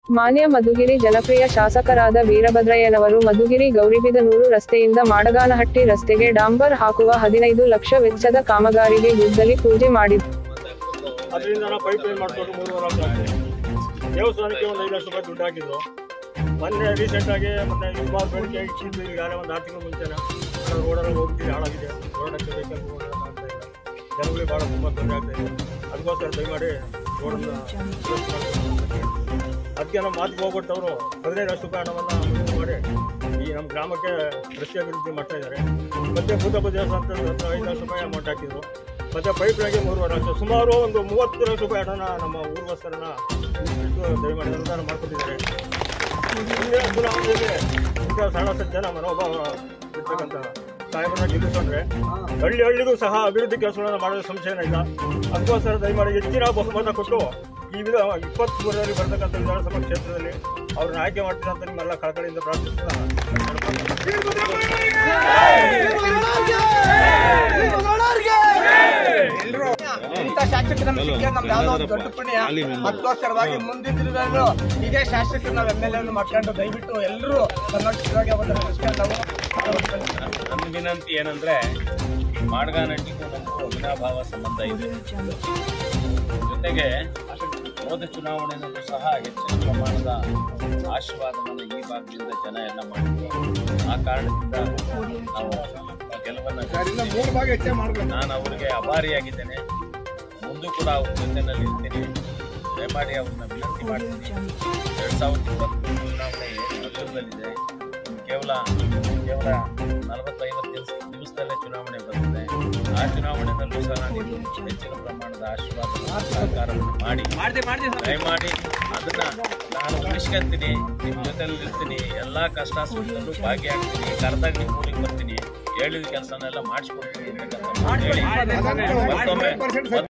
ಮಾನ್ಯ ಮಧುಗಿರಿ ಜನಪ್ರಿಯ ಶಾಸಕರಾದ ವೀರಭದ್ರಯ್ಯನವರು ಮಧುಗಿರಿ ಗೌರಿಬಿದನೂರು ರಸ್ತೆಯಿಂದ ಮಾಡಗಾನಹಟ್ಟಿ ರಸ್ತೆಗೆ ಡಾಂಬರ್ ಹಾಕುವ ಹದಿನೈದು ಲಕ್ಷ ವೆಚ್ಚದ ಕಾಮಗಾರಿಗೆ ಗುದ್ದಲಿ ಪೂಜೆ ಮಾಡಿದ್ರು ಅದರಿಂದ ನಾವು ಪೈಪ್ ಲೈನ್ ಮಾಡಿಕೊಂಡು ಮೂರುವರೆ ಲಕ್ಷ ಆಗಿದೆ ದೇವಸ್ಥಾನಕ್ಕೆ ಒಂದು ಐದು ಲಕ್ಷ ರೂಪಾಯಿ ದುಡ್ಡು ಹಾಕಿದ್ರು ಮೊನ್ನೆ ರೀಸೆಂಟಾಗಿ ಮೊನ್ನೆ ಸುಮಾರು ಬೆಳಗ್ಗೆ ಇಟ್ಟಿದ್ದು ಈಗಾಗಲೇ ಒಂದು ಆರು ತಿಂಗಳು ಮುಂಚೆನ ರೋಡೆಲ್ಲ ಹೋಗ್ತಿದೆ ಹಾಳಾಗಿದೆ ರೋಡಕ್ಕೆ ಬೇಕಾದ ರೋಡ್ ಆಗ್ತಾ ಇಲ್ಲ ಜನಗಳಿಗೆ ಭಾಳ ತುಂಬ ತೊಂದರೆ ಆಗ್ತಾ ಇದೆ ಅದಕ್ಕೋಸ್ಕರ ದಯಮಾಡಿ ರೋಡನ್ನು ದುರಸ್ತಿ ಮಾಡ್ಬೇಕು. ಅದಕ್ಕೆ ನಮ್ಮ ಮಾತಿಗೆ ಹೋಗ್ಬಿಟ್ಟವರು ಹದಿನೈದು ಲಕ್ಷ ರೂಪಾಯಿ ಹಣವನ್ನು ಮಂಜೂರು ಮಾಡಿ ಈ ನಮ್ಮ ಗ್ರಾಮಕ್ಕೆ ರಸ್ತೆ ಅಭಿವೃದ್ಧಿ ಮಾಡ್ತಾ ಇದ್ದಾರೆ ಮತ್ತೆ ಭೂತಪ್ಪ ದೇವಸ್ಥಾನದ ಹತ್ರ ಐದು ಲಕ್ಷ ರೂಪಾಯಿ ಅಮೌಂಟ್ ಹಾಕಿದ್ರು ಮತ್ತೆ ಪೈಪ್ ಲೈನ್ಗೆ ಮೂರುವರೆ ಲಕ್ಷ ಸುಮಾರು ಒಂದು ಮೂವತ್ತು ಲಕ್ಷ ರೂಪಾಯಿ ಹಣನ ನಮ್ಮ ಊರಿಗೋಸ್ಕರನ ಇಟ್ಟು ದಯಮಾಡಿ ಅನುದಾನ ಮಾಡಿಕೊಟ್ಟಿದ್ದಾರೆ ಮುಂದಿನ ಚುನಾವಣೆಯಲ್ಲಿ ಇಂಥ ಸಣ್ಣ ಸಣ್ಣ ಜನ ಮನೋಭಾವ ಇರ್ತಕ್ಕಂಥ ಸಾಹೇಬರನ್ನ ಗೆಲ್ಲಿಸ್ಕೊಂಡ್ರೆ ಹಳ್ಳಿ ಹಳ್ಳಿಗೂ ಸಹ ಅಭಿವೃದ್ಧಿ ಕೆಲಸಗಳನ್ನು ಮಾಡೋದು ಸಂಶಯನೇ ಇಲ್ಲ ಅದಕ್ಕೋಸ್ಕರ ದಯಮಾಡಿ ಹೆಚ್ಚಿನ ಬಹುಮತ ಕೊಟ್ಟು ಈ ವಿಧ ಇಪ್ಪತ್ತ್ಮೂರರಲ್ಲಿ ಬರ್ತಕ್ಕಂಥ ವಿಧಾನಸಭಾ ಕ್ಷೇತ್ರದಲ್ಲಿ ಅವ್ರನ್ನ ಆಯ್ಕೆ ಮಾಡ್ತೀನಿ ಅಂತ ನಿಮ್ಮೆಲ್ಲ ಕಳಕಳಿಯಿಂದ ಪ್ರಾರ್ಥಿಸ್ತಾ ಇಂಥ ಶಾಸಕರು ನಮ್ಗೆ ಸಿಕ್ಕಿದ್ರೆ ನಮ್ದು ಯಾವ್ದೋ ಒಂದು ದೊಡ್ಡ ಪುಣ್ಯ ಅದಕ್ಕೋಸ್ಕರವಾಗಿ ಮುಂದಿನ ದಿನದಲ್ಲೂ ಇದೇ ಶಾಸಕರು ನಾವು ಎಮ್ ಎಲ್ ಎ ಮಾಡ್ಕೊಂಡು ದಯವಿಟ್ಟು ಎಲ್ಲರೂ ಕರ್ನಾಟಕವಾಗಿ ಅವತ್ತು ಅಷ್ಟೇ ನಾವು ನನ್ನ ವಿನಂತಿ ಏನಂದ್ರೆ ಮಾಡ್ಗಾನಟ್ಟಿಗೂ ನಮಗೂ ಅವಿನಾಭಾವ ಸಂಬಂಧ ಇದೆ ಜೊತೆಗೆ ಹೋದ ಚುನಾವಣೆಯಲ್ಲೂ ಸಹ ಹೆಚ್ಚಿನ ಪ್ರಮಾಣದ ಆಶೀರ್ವಾದವನ್ನು ಈ ಭಾಗದಿಂದ ಜನ ಎಲ್ಲ ಮಾಡಿದ್ರು ಆ ಕಾರಣದಿಂದ ನಾವು ಗೆಲುವನ್ನು ನಾನು ಅವರಿಗೆ ಅಭಾರಿಯಾಗಿದ್ದೇನೆ ಮುಂದೂ ಕೂಡ ಅವ್ರ ಜೊತೆನಲ್ಲಿ ಇರ್ತೀನಿ ದಯಮಾಡಿ ಅವ್ರನ್ನ ವಿನಂತಿ ಮಾಡ್ತೀನಿ ಎರಡು ಸಾವಿರದ ಇಪ್ಪತ್ತ್ಮೂರು ಚುನಾವಣೆ ಹತ್ತಿರದಲ್ಲಿದೆ ಇನ್ನು ಕೇವಲ ಕೇವಲ ನಲವತ್ತೈವತ್ತು ದಿವಸ ದಿವಸದಲ್ಲೇ ಚುನಾವಣೆ ಬರ್ತದೆ ಆ ಚುನಾವಣೆಯಲ್ಲೂ ಸಹ ನೀವು ಹೆಚ್ಚಿನ ಪ್ರಮಾಣದ ಆಶೀರ್ವಾದ ಸಹಕಾರವನ್ನು ಮಾಡಿ ದಯಮಾಡಿ ಅದನ್ನ ನಾನು ಉಳಿಸ್ಕೊಂತೀನಿ ನಿಮ್ಮ ಜೊತೆಲಿ ಇರ್ತೀನಿ ಎಲ್ಲ ಕಷ್ಟ ಸುಖದಲ್ಲೂ ಭಾಗಿಯಾಗ್ತೀನಿ ಕರೆದಾಗ ನಿಮ್ಮ ಊರಿಗೆ ಬರ್ತೀನಿ ಹೇಳಿದ ಕೆಲಸನೆಲ್ಲ ಮಾಡಿಸ್ಕೊಡ್ತೀನಿ ಅಂತಕ್ಕಂಥ ಹೇಳಿ ಮತ್ತೊಮ್ಮೆ